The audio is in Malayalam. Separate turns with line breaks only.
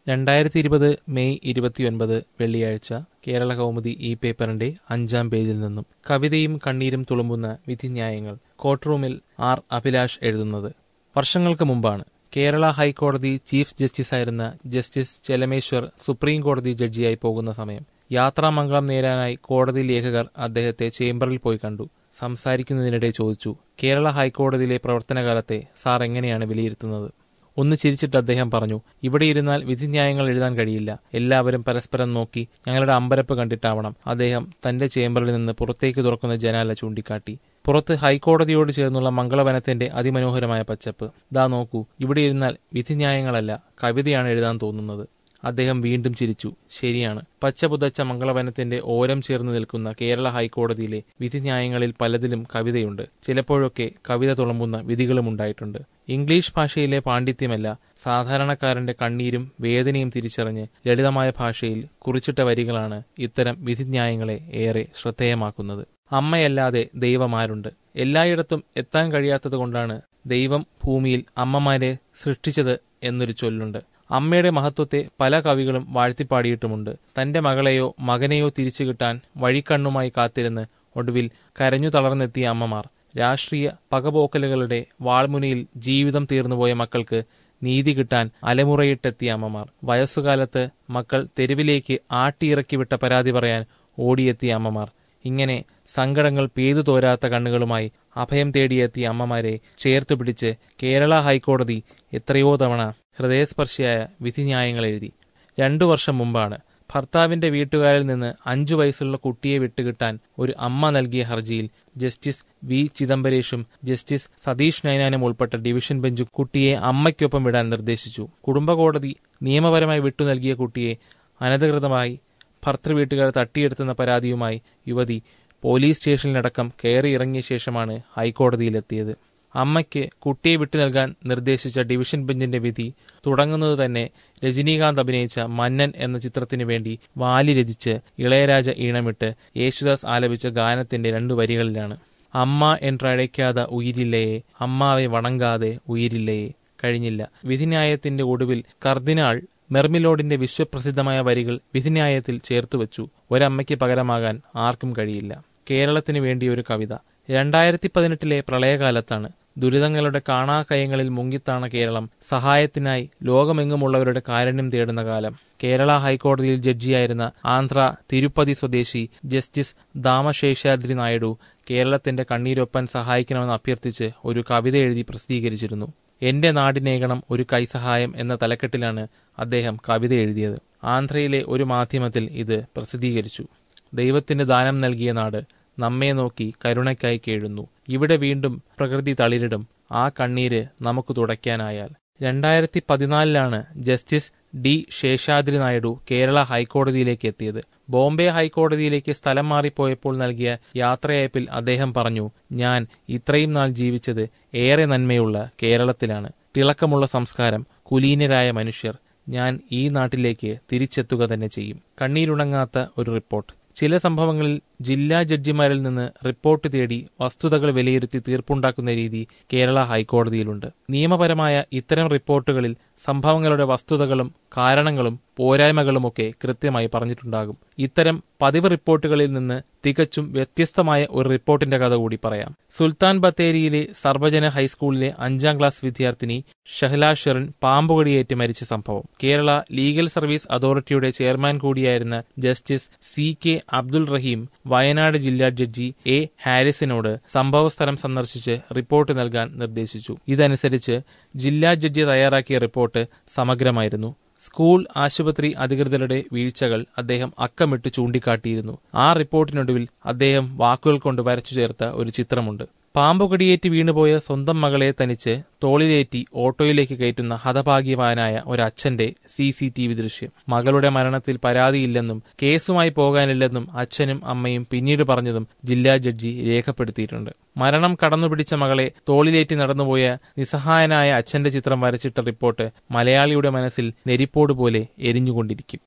രണ്ടായിരത്തി ഇരുപത് മെയ് ഇരുപത്തിയൊൻപത് വെള്ളിയാഴ്ച കേരള കൗമുദി ഈ പേപ്പറിന്റെ അഞ്ചാം പേജിൽ നിന്നും കവിതയും കണ്ണീരും തുളുമ്പുന്ന വിധിന്യായങ്ങൾ കോർട്ട് റൂമിൽ ആർ അഭിലാഷ് എഴുതുന്നത് വർഷങ്ങൾക്ക് മുമ്പാണ് കേരള ഹൈക്കോടതി ചീഫ് ജസ്റ്റിസായിരുന്ന ജസ്റ്റിസ് ചെലമേശ്വർ സുപ്രീം കോടതി ജഡ്ജിയായി പോകുന്ന സമയം യാത്രാമംഗളം നേരാനായി കോടതി ലേഖകർ അദ്ദേഹത്തെ ചേംബറിൽ പോയി കണ്ടു സംസാരിക്കുന്നതിനിടെ ചോദിച്ചു കേരള ഹൈക്കോടതിയിലെ പ്രവർത്തനകാലത്തെ സാർ എങ്ങനെയാണ് വിലയിരുത്തുന്നത് ഒന്ന് ചിരിച്ചിട്ട് അദ്ദേഹം പറഞ്ഞു ഇവിടെ ഇരുന്നാൽ വിധിന്യായങ്ങൾ എഴുതാൻ കഴിയില്ല എല്ലാവരും പരസ്പരം നോക്കി ഞങ്ങളുടെ അമ്പരപ്പ് കണ്ടിട്ടാവണം അദ്ദേഹം തന്റെ ചേംബറിൽ നിന്ന് പുറത്തേക്ക് തുറക്കുന്ന ജനാല ചൂണ്ടിക്കാട്ടി പുറത്ത് ഹൈക്കോടതിയോട് ചേർന്നുള്ള മംഗളവനത്തിന്റെ അതിമനോഹരമായ പച്ചപ്പ് ദാ നോക്കൂ ഇവിടെ ഇരുന്നാൽ വിധിന്യായങ്ങളല്ല കവിതയാണ് എഴുതാൻ തോന്നുന്നത് അദ്ദേഹം വീണ്ടും ചിരിച്ചു ശരിയാണ് പച്ച പുതച്ച മംഗളവനത്തിന്റെ ഓരം ചേർന്ന് നിൽക്കുന്ന കേരള ഹൈക്കോടതിയിലെ വിധിന്യായങ്ങളിൽ പലതിലും കവിതയുണ്ട് ചിലപ്പോഴൊക്കെ കവിത തുളമ്പുന്ന വിധികളും ഉണ്ടായിട്ടുണ്ട് ഇംഗ്ലീഷ് ഭാഷയിലെ പാണ്ഡിത്യമല്ല സാധാരണക്കാരന്റെ കണ്ണീരും വേദനയും തിരിച്ചറിഞ്ഞ് ലളിതമായ ഭാഷയിൽ കുറിച്ചിട്ട വരികളാണ് ഇത്തരം വിധിന്യായങ്ങളെ ഏറെ ശ്രദ്ധേയമാക്കുന്നത് അമ്മയല്ലാതെ ദൈവമാരുണ്ട് എല്ലായിടത്തും എത്താൻ കഴിയാത്തതുകൊണ്ടാണ് ദൈവം ഭൂമിയിൽ അമ്മമാരെ സൃഷ്ടിച്ചത് എന്നൊരു ചൊല്ലുണ്ട് അമ്മയുടെ മഹത്വത്തെ പല കവികളും വാഴ്ത്തിപ്പാടിയിട്ടുമുണ്ട് തന്റെ മകളെയോ മകനെയോ തിരിച്ചു കിട്ടാൻ വഴിക്കണ്ണുമായി കാത്തിരുന്ന് ഒടുവിൽ കരഞ്ഞു തളർന്നെത്തിയ അമ്മമാർ രാഷ്ട്രീയ പകപോക്കലുകളുടെ വാൾമുനയിൽ ജീവിതം തീർന്നുപോയ മക്കൾക്ക് നീതി കിട്ടാൻ അലമുറയിട്ടെത്തിയ അമ്മമാർ വയസ്സുകാലത്ത് മക്കൾ തെരുവിലേക്ക് ആട്ടിയിറക്കി വിട്ട പരാതി പറയാൻ ഓടിയെത്തിയ അമ്മമാർ ഇങ്ങനെ സങ്കടങ്ങൾ പെയ്തു തോരാത്ത കണ്ണുകളുമായി അഭയം തേടിയെത്തിയ അമ്മമാരെ ചേർത്തുപിടിച്ച് കേരള ഹൈക്കോടതി എത്രയോ തവണ ഹൃദയസ്പർശിയായ വിധിന്യായങ്ങൾ എഴുതി രണ്ടു വർഷം മുമ്പാണ് ഭർത്താവിന്റെ വീട്ടുകാരിൽ നിന്ന് അഞ്ചു വയസ്സുള്ള കുട്ടിയെ വിട്ടുകിട്ടാൻ ഒരു അമ്മ നൽകിയ ഹർജിയിൽ ജസ്റ്റിസ് വി ചിദംബരേഷും ജസ്റ്റിസ് സതീഷ് നൈനാനും ഉൾപ്പെട്ട ഡിവിഷൻ ബെഞ്ച് കുട്ടിയെ അമ്മയ്ക്കൊപ്പം വിടാൻ നിർദ്ദേശിച്ചു കുടുംബകോടതി നിയമപരമായി വിട്ടു നൽകിയ കുട്ടിയെ അനധികൃതമായി ഭർത്തൃവീട്ടുകാർ തട്ടിയെടുത്തുന്ന പരാതിയുമായി യുവതി പോലീസ് സ്റ്റേഷനിലടക്കം കയറി ഇറങ്ങിയ ശേഷമാണ് ഹൈക്കോടതിയിലെത്തിയത് അമ്മയ്ക്ക് കുട്ടിയെ വിട്ടു നൽകാൻ നിർദ്ദേശിച്ച ഡിവിഷൻ ബെഞ്ചിന്റെ വിധി തുടങ്ങുന്നത് തന്നെ രജനീകാന്ത് അഭിനയിച്ച മന്നൻ എന്ന ചിത്രത്തിനു വേണ്ടി വാലി രചിച്ച് ഇളയരാജ ഈണമിട്ട് യേശുദാസ് ആലപിച്ച ഗാനത്തിന്റെ രണ്ടു വരികളിലാണ് അമ്മ என்றழைക്കാതെ ഉയിരില്ലയെ അമ്മാവെ വണങ്ങാതെ ഉയിരില്ലയെ കഴിഞ്ഞില്ല വിധിന്യായത്തിന്റെ ഒടുവിൽ കർദിനാൾ മെർമിലോഡിന്റെ വിശ്വപ്രസിദ്ധമായ വരികൾ വിധിന്യായത്തിൽ ചേർത്തുവച്ചു ഒരമ്മയ്ക്ക് പകരമാകാൻ ആർക്കും കഴിയില്ല കേരളത്തിന് വേണ്ടി ഒരു കവിത രണ്ടായിരത്തി പതിനെട്ടിലെ പ്രളയകാലത്താണ് ദുരിതങ്ങളുടെ കാണാക്കയങ്ങളിൽ മുങ്ങിത്താണ കേരളം സഹായത്തിനായി ലോകമെങ്ങുമുള്ളവരുടെ കാരുണ്യം തേടുന്ന കാലം കേരള ഹൈക്കോടതിയിൽ ജഡ്ജിയായിരുന്ന ആന്ധ്ര തിരുപ്പതി സ്വദേശി ജസ്റ്റിസ് ദാമശേഷാദ്രി നായിഡു കേരളത്തിന്റെ കണ്ണീരൊപ്പൻ സഹായിക്കണമെന്ന് അഭ്യർത്ഥിച്ച് ഒരു കവിത എഴുതി പ്രസിദ്ധീകരിച്ചിരുന്നു എന്റെ നാടിനേകണം ഒരു കൈസഹായം എന്ന തലക്കെട്ടിലാണ് അദ്ദേഹം കവിത എഴുതിയത് ആന്ധ്രയിലെ ഒരു മാധ്യമത്തിൽ ഇത് പ്രസിദ്ധീകരിച്ചു ദൈവത്തിന്റെ ദാനം നൽകിയ നാട് നമ്മെ നോക്കി കരുണയ്ക്കായി കേഴുന്നു ഇവിടെ വീണ്ടും പ്രകൃതി തളിരിടും ആ കണ്ണീര് നമുക്ക് തുടയ്ക്കാനായാൽ രണ്ടായിരത്തി പതിനാലിലാണ് ജസ്റ്റിസ് ഡി ശേഷാദ്രി നായിഡു കേരള ഹൈക്കോടതിയിലേക്ക് എത്തിയത് ബോംബെ ഹൈക്കോടതിയിലേക്ക് സ്ഥലം മാറിപ്പോയപ്പോൾ നൽകിയ യാത്രയയപ്പിൽ അദ്ദേഹം പറഞ്ഞു ഞാൻ ഇത്രയും നാൾ ജീവിച്ചത് ഏറെ നന്മയുള്ള കേരളത്തിലാണ് തിളക്കമുള്ള സംസ്കാരം കുലീനരായ മനുഷ്യർ ഞാൻ ഈ നാട്ടിലേക്ക് തിരിച്ചെത്തുക തന്നെ ചെയ്യും കണ്ണീരുണങ്ങാത്ത ഒരു റിപ്പോർട്ട് ചില സംഭവങ്ങളിൽ ജില്ലാ ജഡ്ജിമാരിൽ നിന്ന് റിപ്പോർട്ട് തേടി വസ്തുതകൾ വിലയിരുത്തി തീർപ്പുണ്ടാക്കുന്ന രീതി കേരള ഹൈക്കോടതിയിലുണ്ട് നിയമപരമായ ഇത്തരം റിപ്പോർട്ടുകളിൽ സംഭവങ്ങളുടെ വസ്തുതകളും കാരണങ്ങളും പോരായ്മകളുമൊക്കെ കൃത്യമായി പറഞ്ഞിട്ടുണ്ടാകും ഇത്തരം പതിവ് റിപ്പോർട്ടുകളിൽ നിന്ന് തികച്ചും വ്യത്യസ്തമായ ഒരു റിപ്പോർട്ടിന്റെ കഥ കൂടി പറയാം സുൽത്താൻ ബത്തേരിയിലെ സർവജന ഹൈസ്കൂളിലെ അഞ്ചാം ക്ലാസ് വിദ്യാർത്ഥിനി ഷഹ്ല ഷെറിൻ പാമ്പുകടിയേറ്റ് മരിച്ച സംഭവം കേരള ലീഗൽ സർവീസ് അതോറിറ്റിയുടെ ചെയർമാൻ കൂടിയായിരുന്ന justice C K Abdul Rahim Wayanad ജില്ലാ ജഡ്ജി എ ഹാരിസിനോട് സംഭവസ്ഥലം സന്ദർശിച്ച് റിപ്പോർട്ട് നൽകാൻ നിർദ്ദേശിച്ചു ഇതനുസരിച്ച് ജില്ലാ ജഡ്ജി തയ്യാറാക്കിയ റിപ്പോർട്ട് സമഗ്രമായിരുന്നു സ്കൂൾ ആശുപത്രി അധികൃതരുടെ വീഴ്ചകൾ അദ്ദേഹം അക്കമിട്ട് ചൂണ്ടിക്കാട്ടിയിരുന്നു ആ റിപ്പോർട്ടിനൊടുവിൽ അദ്ദേഹം വാക്കുകൾ കൊണ്ട് വരച്ചു ചേർത്ത ഒരു ചിത്രമുണ്ട് പാമ്പുകടിയേറ്റ് വീണുപോയ സ്വന്തം മകളെ തനിച്ച് തോളിലേറ്റി ഓട്ടോയിലേക്ക് കയറ്റുന്ന ഹതഭാഗ്യവാനായ ഒരച്ഛന്റെ സി സി ടി വി ദൃശ്യം മകളുടെ മരണത്തിൽ പരാതിയില്ലെന്നും കേസുമായി പോകാനില്ലെന്നും അച്ഛനും അമ്മയും പിന്നീട് പറഞ്ഞതും ജില്ലാ ജഡ്ജി രേഖപ്പെടുത്തിയിട്ടുണ്ട് മരണം കടന്നുപിടിച്ച മകളെ തോളിലേറ്റി നടന്നുപോയ നിസ്സഹായനായ അച്ഛന്റെ ചിത്രം വരച്ചിട്ട റിപ്പോർട്ട് മലയാളിയുടെ മനസ്സിൽ നെരിപ്പോട് പോലെ എരിഞ്ഞുകൊണ്ടിരിക്കും